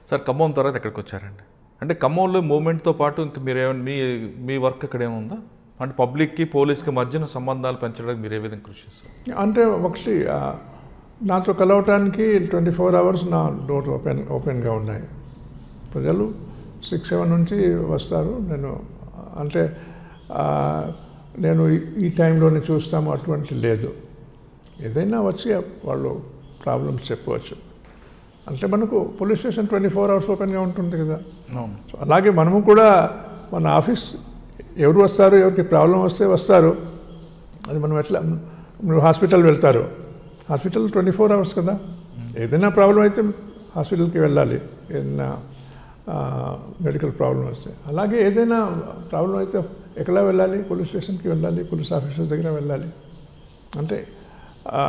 Sir Khammam తర్వాత ఎక్కడికి వచ్చారండి అంటే ఖమ్మంలో మూమెంట్తో పాటు ఇంక మీరు ఏమైనా మీ మీ వర్క్ అక్కడ ఏముందా అంటే పబ్లిక్కి పోలీస్కి మధ్యన సంబంధాలు పెంచడానికి మీరు ఏ విధంగా కృషి చేస్తారు అంటే ఒకటి ఆ, నాతో కలవటానికి ట్వంటీ ఫోర్ అవర్స్ నా డోర్ ఓపెన్ ఓపెన్గా ఉన్నాయి ప్రజలు సిక్స్ సెవెన్ నుంచి వస్తారు నేను అంటే ఆ, నేను ఈ- ఈ టైంలోనే చూస్తాము అటువంటి లేదు ఏదైనా వచ్చి వాళ్ళు ప్రాబ్లమ్స్ చెప్పవచ్చు అంటే మనకు police station twenty four hours ఓపెన్గా ఉంటుంది కదా అవును సో అలాగే మనము కూడా మన ఆఫీస్ ఎవరు వస్తారు ఎవరికి ప్రాబ్లం వస్తే వస్తారు అది మనం ఎట్లా మీరు హాస్పిటల్ వెళ్తారు హాస్పిటల్ ట్వంటీ ఫోర్ అవర్స్ కదా ఏదైనా ప్రాబ్లం అయితే హాస్పిటల్కి వెళ్ళాలి ఏదైనా మెడికల్ ప్రాబ్లం వస్తే అలాగే ఏదైనా ప్రాబ్లం అయితే ఎక్కడ వెళ్ళాలి పోలీస్ స్టేషన్కి వెళ్ళాలి పోలీస్ ఆఫీసర్స్ దగ్గర వెళ్ళాలి అంటే ఆ,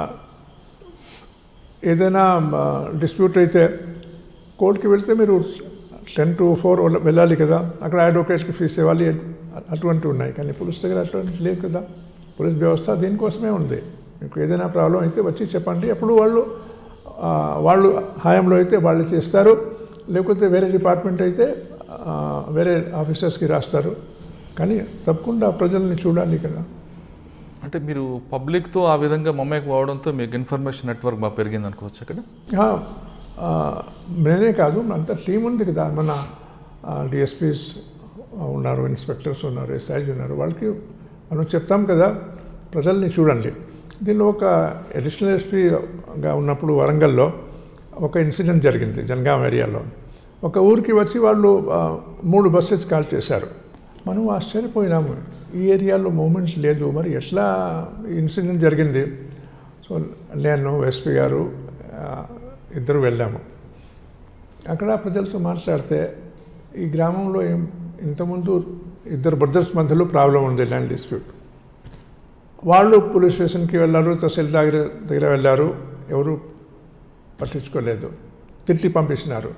ఏదైనా డిస్ప్యూట్ అయితే కోర్టుకి వెళ్తే మీరు టెన్ టు ఫోర్ వెళ్ళాలి కదా అక్కడ అడ్వకేట్కి ఫీజు ఇవ్వాలి అటువంటివి ఉన్నాయి కానీ పోలీస్ దగ్గర అటువంటి లేదు కదా పోలీస్ వ్యవస్థ దీనికోసమే ఉంది మీకు ఏదైనా ప్రాబ్లం అయితే వచ్చి చెప్పండి అప్పుడు వాళ్ళు ఆ, వాళ్ళు హాయంలో అయితే వాళ్ళు చేస్తారు లేకపోతే వేరే డిపార్ట్మెంట్ అయితే ఆ, వేరే ఆఫీసర్స్కి రాస్తారు కానీ తప్పకుండా ప్రజల్ని చూడాలి కదా అంటే మీరు పబ్లిక్తో ఆ విధంగా మమ్మేకి అవడంతో మీకు ఇన్ఫర్మేషన్ నెట్వర్క్ బాగా పెరిగింది అనుకోవచ్చు అక్కడ ఆ, ఆ, నేనే కాదు అంత టీం ఉంది కదా మన డిఎస్పీస్ ఉన్నారు ఇన్స్పెక్టర్స్ ఉన్నారు ఎస్ఐజ్ ఉన్నారు వాళ్ళకి మనం చెప్తాం కదా ప్రజల్ని చూడండి దీనిలో ఒక అడిషనల్ ఎస్పీగా ఉన్నప్పుడు వరంగల్లో ఒక ఇన్సిడెంట్ జరిగింది జనగాం ఏరియాలో ఒక ఊరికి వచ్చి వాళ్ళు ఆ, మూడు బస్సెస్ కాల్ చేశారు మనం ఆశ్చర్యపోయినాము ఈ ఏరియాలో మూమెంట్స్ లేదు మరి ఎట్లా ఇన్సిడెంట్ జరిగింది సో నేను ఎస్పీ గారు ఆ, ఇద్దరు వెళ్ళాము అక్కడ ప్రజలతో మాట్లాడితే ఈ గ్రామంలో ఏం ఇంతకుముందు ఇద్దరు బ్రదర్స్ మధ్యలో ప్రాబ్లం ఉంది ల్యాండ్ డిస్ప్యూట్ వాళ్ళు పోలీస్ స్టేషన్కి వెళ్ళారు తహసీల్ దగ్గర దగ్గర వెళ్ళారు ఎవరు పట్టించుకోలేదు తిట్టి పంపించినారు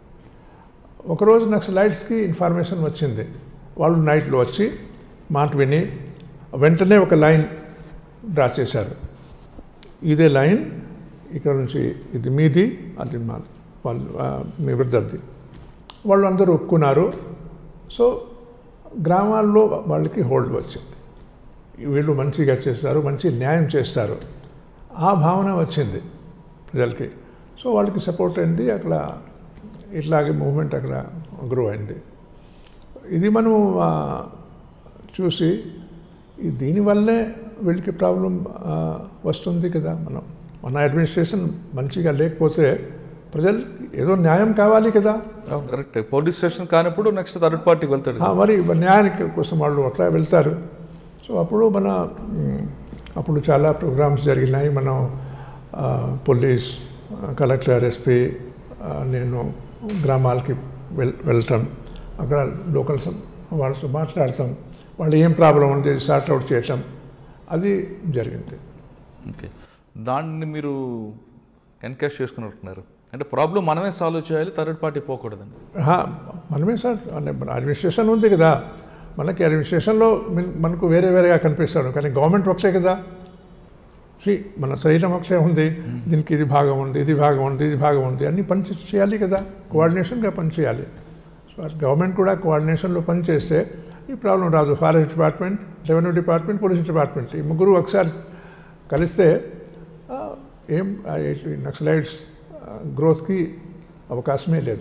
ఒకరోజు నక్సలైట్స్కి ఇన్ఫర్మేషన్ వచ్చింది వాళ్ళు నైట్లో వచ్చి మాట విని వెంటనే ఒక లైన్ డ్రా చేశారు ఇదే లైన్ ఇక్కడ నుంచి ఇది మీది అది మా వాళ్ళు ఆ, మీ బ్రదర్ది వాళ్ళు అందరూ ఒప్పుకున్నారు సో గ్రామాల్లో వాళ్ళకి హోల్డ్ వచ్చింది వీళ్ళు మంచిగా చేస్తారు మంచి న్యాయం చేస్తారు ఆ భావన వచ్చింది ప్రజలకి సో వాళ్ళకి సపోర్ట్ అయింది అక్కడ ఇట్లాగే మూమెంట్ అక్కడ గ్రో అయింది ఇది మనం ఆ, చూసి ఈ దీనివల్లే వీళ్ళకి ప్రాబ్లం ఆ, వస్తుంది కదా మనం మన అడ్మినిస్ట్రేషన్ మంచిగా లేకపోతే ప్రజలు ఏదో న్యాయం కావాలి కదా కరెక్ట్ పోలీస్ స్టేషన్ కానప్పుడు నెక్స్ట్ థర్డ్ పార్టీకి వెళ్తాడు ఆ, మరి న్యాయానికి కోసం వాళ్ళు అట్లా వెళ్తారు సో అప్పుడు మన మ్, అప్పుడు చాలా ప్రోగ్రామ్స్ జరిగినాయి మనం ఆ, పోలీస్ ఆ, కలెక్టర్ ఎస్పీ ఆ, నేను గ్రామాలకి వెల్ వెళ్ళటం అక్కడ లోకల్ సం- వాళ్ళతో మాట్లాడటం వాళ్ళు ఏం ప్రాబ్లం ఉంది సార్ట్ అవుట్ చేయటం అది జరిగింది ఓకే దాన్ని మీరు ఎన్కాష్ చేసుకున్నట్టున్నారు అంటే ప్రాబ్లం మనమే సాల్వ్ చేయాలి థర్డ్ పార్టీ పోకూడదండి హా, మనమే సార్ అంటే మన అడ్మినిస్ట్రేషన్ ఉంది కదా మనకి అడ్మినిస్ట్రేషన్లో మిన్- మనకు వేరే వేరేగా కనిపిస్తాడు కానీ గవర్నమెంట్ ఒకటే కదా సి మన శరీరం ఒకటే ఉంది దీనికి ఇది భాగం ఉంది ఇది భాగం ఉంది ఇది భాగం ఉంది అన్ని పని చే- చేయాలి కదా కోఆర్డినేషన్గా పని చేయాలి సో గవర్నమెంట్ కూడా కోఆర్డినేషన్లో పని చేస్తే ఈ ప్రాబ్లం రాదు forest department revenue department police department ఈ ముగ్గురు ఒకసారి కలిస్తే ఆ, ఏం ఆ, ఈ నక్సలైట్స్ గ్రోత్కి అవకాశమే లేదు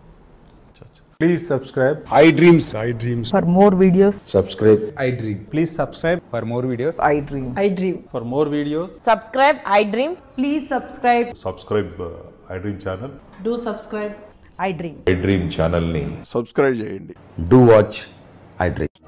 Please subscribe. I dreams. I dreams. For more videos, Subscribe. I dream. Please subscribe for more videos. I dream. I dream. For more videos. Subscribe, I dream. Please subscribe. Subscribe I dream channel Do subscribe. I dream. I dream ఛానల్ని Subscribe చేయండి. Do watch I Dream.